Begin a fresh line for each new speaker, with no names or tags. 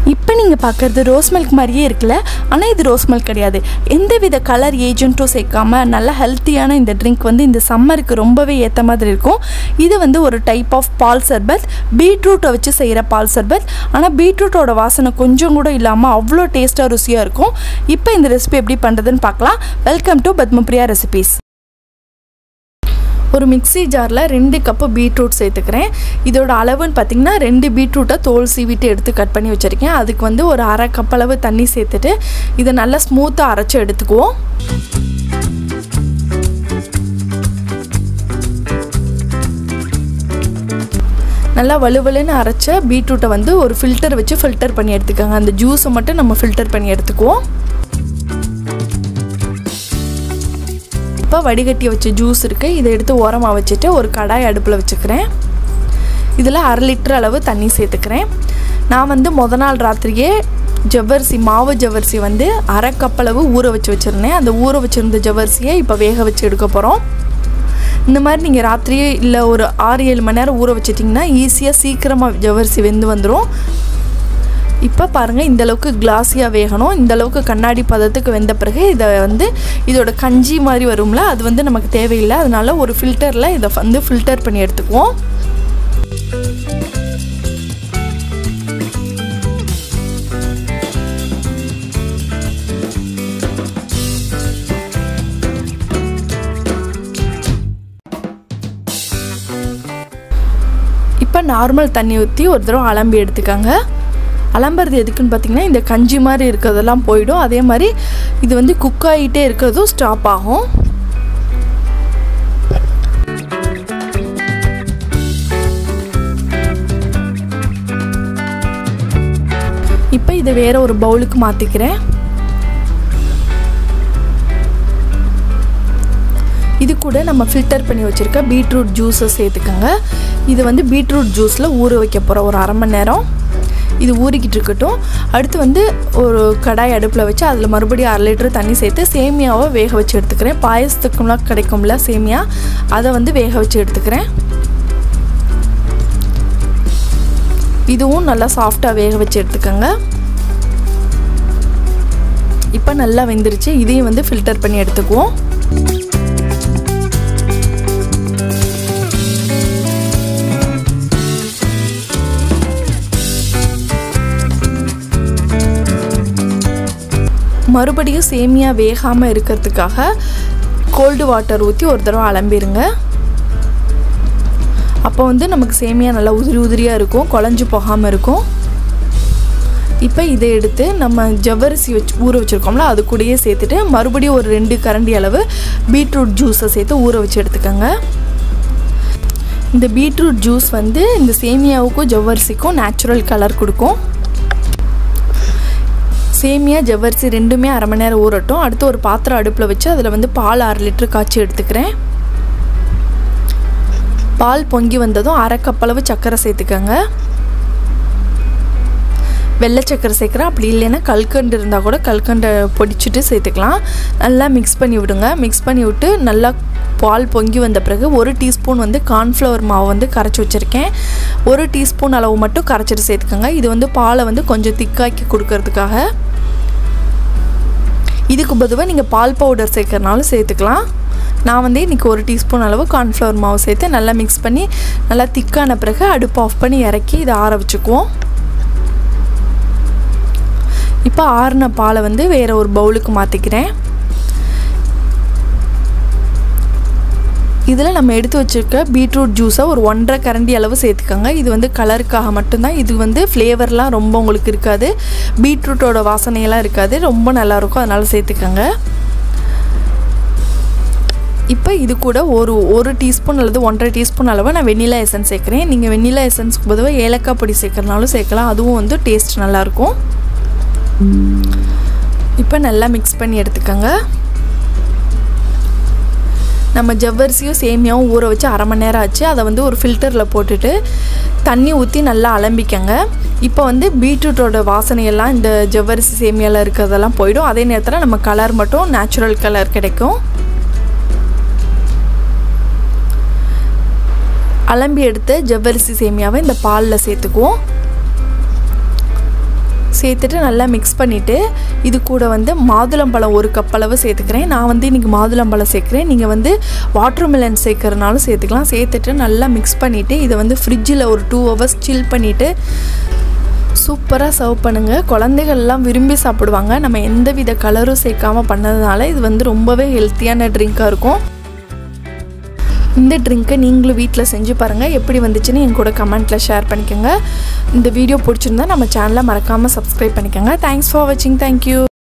இப்போ நீங்கள் பார்க்குறது ரோஸ் மில்க் மாதிரியே இருக்குல்ல ஆனால் இது ரோஸ் மில்க் கிடையாது எந்த வித கலர் ஏஜென்ட்டும் சேர்க்காம நல்ல ஹெல்த்தியான இந்த ட்ரிங்க் வந்து இந்த சம்மருக்கு ரொம்பவே ஏற்ற மாதிரி இருக்கும் இது வந்து ஒரு டைப் ஆஃப் பால் சர்பத் பீட்ரூட்டை வச்சு செய்கிற பால் சர்பத் ஆனால் பீட்ரூட்டோட வாசனை கொஞ்சம் கூட இல்லாமல் அவ்வளோ டேஸ்ட்டாக ருசியாக இருக்கும் இப்போ இந்த ரெசிபி எப்படி பண்ணுறதுன்னு பார்க்கலாம் வெல்கம் டு பத்மபிரியா ரெசிபீஸ் ஒரு மிக்ஸி ஜாரில் ரெண்டு கப்பு பீட்ரூட் சேர்த்துக்கிறேன் இதோட அளவுன்னு பார்த்திங்கன்னா ரெண்டு பீட்ரூட்டை தோல் சீவிட்டு எடுத்து கட் பண்ணி வச்சுருக்கேன் அதுக்கு வந்து ஒரு அரை கப் அளவு தண்ணி சேர்த்துட்டு இதை நல்லா ஸ்மூத்தாக அரைச்சி எடுத்துக்குவோம் நல்லா வலுவலுன்னு அரைச்ச பீட்ரூட்டை வந்து ஒரு ஃபில்டர் வச்சு ஃபில்டர் பண்ணி எடுத்துக்கோங்க அந்த ஜூஸை மட்டும் நம்ம ஃபில்டர் பண்ணி எடுத்துக்குவோம் இப்போ வடிகட்டி வச்ச ஜூஸ் இருக்குது இதை எடுத்து ஓரமாக வச்சுட்டு ஒரு கடாய் அடுப்பில் வச்சுக்கிறேன் இதில் அரை லிட்டர் அளவு தண்ணி சேர்த்துக்கிறேன் நான் வந்து முத நாள் ராத்திரியே ஜவ்வரிசி மாவு ஜவ்வரிசி வந்து அரை கப்பளவு ஊற வச்சு வச்சுருந்தேன் அந்த ஊற வச்சுருந்த ஜவ்வரிசியை இப்போ வேக வச்சு எடுக்க போகிறோம் இந்த மாதிரி நீங்கள் ராத்திரியே இல்லை ஒரு ஆறு ஏழு மணி நேரம் ஊற வச்சிட்டிங்கன்னா ஈஸியாக சீக்கிரமாக ஜவ்வரிசி வெந்து வந்துடும் இப்போ பாருங்கள் இந்தளவுக்கு கிளாஸியாக வேகணும் இந்தளவுக்கு கண்ணாடி பதத்துக்கு வெந்த பிறகு இதை வந்து இதோட கஞ்சி மாதிரி வரும்ல அது வந்து நமக்கு தேவையில்லை அதனால ஒரு ஃபில்டரில் இதை வந்து ஃபில்டர் பண்ணி எடுத்துக்குவோம் இப்போ நார்மல் தண்ணி ஊற்றி ஒரு தடவை அலம்பி எடுத்துக்கோங்க அலம்புறது எதுக்குன்னு பார்த்தீங்கன்னா இந்த கஞ்சி மாதிரி இருக்கிறதெல்லாம் போயிடும் அதே மாதிரி இது வந்து குக் ஆகிட்டே இருக்கிறதும் ஸ்டாப் ஆகும் இப்போ இதை வேற ஒரு பவுலுக்கு மாற்றிக்கிறேன் இது கூட நம்ம ஃபில்டர் பண்ணி வச்சுருக்க பீட்ரூட் ஜூஸை சேர்த்துக்கோங்க இது வந்து பீட்ரூட் ஜூஸில் ஊற வைக்க போகிறோம் ஒரு அரை மணி நேரம் இது ஊறிக்கிட்டு இருக்கட்டும் அடுத்து வந்து ஒரு கடாய் அடுப்பில் வச்சு அதில் மறுபடியும் அரை லிட்டர் தண்ணி சேர்த்து சேமியாவை வேக வச்சு எடுத்துக்கிறேன் பாயசத்துக்குலாம் கிடைக்கும்ல சேமியா அதை வந்து வேக வச்சு எடுத்துக்கிறேன் இதுவும் நல்லா சாஃப்டாக வேக வச்சு எடுத்துக்கோங்க இப்போ நல்லா வெந்துருச்சு இதையும் வந்து ஃபில்டர் பண்ணி எடுத்துக்குவோம் மறுபடியும் சேமியா வேகாமல் இருக்கிறதுக்காக கோல்டு வாட்டர் ஊற்றி ஒரு தடவை அலம்பிடுங்க அப்போ வந்து நமக்கு சேமியா நல்லா உதிரி உதிரியாக இருக்கும் குழஞ்சி போகாமல் இருக்கும் இப்போ இதை எடுத்து நம்ம ஜவ்வரிசி வச்சு ஊற வச்சுருக்கோம்ல அது கூடயே சேர்த்துட்டு மறுபடியும் ஒரு ரெண்டு கரண்டி அளவு பீட்ரூட் ஜூஸை சேர்த்து ஊற வச்சு எடுத்துக்கோங்க இந்த பீட்ரூட் ஜூஸ் வந்து இந்த சேமியாவுக்கும் ஜவ்வரிசிக்கும் நேச்சுரல் கலர் கொடுக்கும் சேமியா ஜவ்வரிசி ரெண்டுமே அரை மணி நேரம் ஊறட்டும் அடுத்து ஒரு பாத்திரம் அடுப்பில் வச்சு அதில் வந்து பால் அரை லிட்டர் காய்ச்சி எடுத்துக்கிறேன் பால் பொங்கி வந்ததும் அரை கப்பளவு சர்க்கரை சேர்த்துக்கோங்க வெள்ளை சக்கரை சேர்க்குறேன் அப்படி இல்லைன்னா கல்கண்டு இருந்தால் கூட கல்கண்டை பொடிச்சிட்டு சேர்த்துக்கலாம் நல்லா மிக்ஸ் பண்ணி விடுங்க மிக்ஸ் பண்ணி விட்டு நல்லா பால் பொங்கி வந்த பிறகு ஒரு டீஸ்பூன் வந்து கார்ன்ஃப்ளவர் மாவு வந்து கரைச்சி வச்சுருக்கேன் ஒரு டீஸ்பூன் அளவு மட்டும் கரைச்சிட்டு சேர்த்துக்கோங்க இது வந்து பாலை வந்து கொஞ்சம் திக்காக்கி கொடுக்கறதுக்காக இதுக்கு பொதுவாக நீங்கள் பால் பவுடர் சேர்க்கறனாலும் சேர்த்துக்கலாம் நான் வந்து இன்றைக்கி ஒரு டீஸ்பூன் அளவு கார்ன்ஃப்ளவர் மாவு சேர்த்து நல்லா மிக்ஸ் பண்ணி நல்லா திக்கான பிறகு அடுப்பு ஆஃப் பண்ணி இறக்கி இதை ஆற வச்சுக்குவோம் இப்போ ஆறின பாலை வந்து வேறு ஒரு பவுலுக்கு மாற்றிக்கிறேன் இதில் நம்ம எடுத்து வச்சுருக்க பீட்ரூட் ஜூஸை ஒரு ஒன்றரை கரண்டி அளவு சேர்த்துக்கோங்க இது வந்து கலருக்காக மட்டும்தான் இது வந்து ஃப்ளேவர்லாம் ரொம்ப உங்களுக்கு இருக்காது பீட்ரூட்டோட வாசனையெல்லாம் இருக்காது ரொம்ப நல்லாயிருக்கும் அதனால் சேர்த்துக்கோங்க இப்போ இது கூட ஒரு ஒரு டீஸ்பூன் அல்லது ஒன்றரை டீஸ்பூன் அளவு நான் வெண்ணிலா எசன்ஸ் சேர்க்குறேன் நீங்கள் வெண்ணிலா எசன்ஸ்க்கு பொதுவாக ஏலக்காய் பொடி சேர்க்குறனாலும் சேர்க்கலாம் அதுவும் வந்து டேஸ்ட் நல்லாயிருக்கும் இப்போ நல்லா மிக்ஸ் பண்ணி எடுத்துக்கோங்க நம்ம ஜவ்வரிசியும் சேமியாவும் ஊற வச்சு அரை மணி நேரம் ஆச்சு அதை வந்து ஒரு ஃபில்டரில் போட்டுட்டு தண்ணி ஊற்றி நல்லா அலம்பிக்கங்க இப்போ வந்து பீட்ரூட்டோட வாசனையெல்லாம் இந்த ஜவ்வரிசி சேமியாவில் இருக்கிறதெல்லாம் போயிடும் அதே நேரத்தில் நம்ம கலர் மட்டும் நேச்சுரல் கலர் கிடைக்கும் அலம்பி எடுத்த ஜவ்வரிசி சேமியாவை இந்த பாலில் சேர்த்துக்குவோம் சேர்த்துட்டு நல்லா மிக்ஸ் பண்ணிவிட்டு இது கூட வந்து மாதுளம்பழம் ஒரு கப் அளவு சேர்த்துக்கிறேன் நான் வந்து இன்றைக்கி மாதுளம்பழம் சேர்க்குறேன் நீங்கள் வந்து வாட்டர் மிலன் சேர்க்குறனாலும் சேர்த்துக்கலாம் சேர்த்துட்டு நல்லா மிக்ஸ் பண்ணிவிட்டு இதை வந்து ஃப்ரிட்ஜில் ஒரு டூ ஹவர்ஸ் சில் பண்ணிவிட்டு சூப்பராக சர்வ் பண்ணுங்கள் குழந்தைகள்லாம் விரும்பி சாப்பிடுவாங்க நம்ம எந்த வித கலரும் சேர்க்காமல் பண்ணதுனால இது வந்து ரொம்பவே ஹெல்த்தியான ட்ரிங்காக இருக்கும் இந்த ட்ரிங்க்கை நீங்களும் வீட்டில் செஞ்சு பாருங்கள் எப்படி வந்துச்சுன்னு என் கூட கமெண்ட்டில் ஷேர் பண்ணிக்கோங்க இந்த வீடியோ பிடிச்சிருந்தா நம்ம சேனலை மறக்காமல் சப்ஸ்கிரைப் பண்ணிக்கோங்க தேங்க்ஸ் ஃபார் வாட்சிங் தேங்க்யூ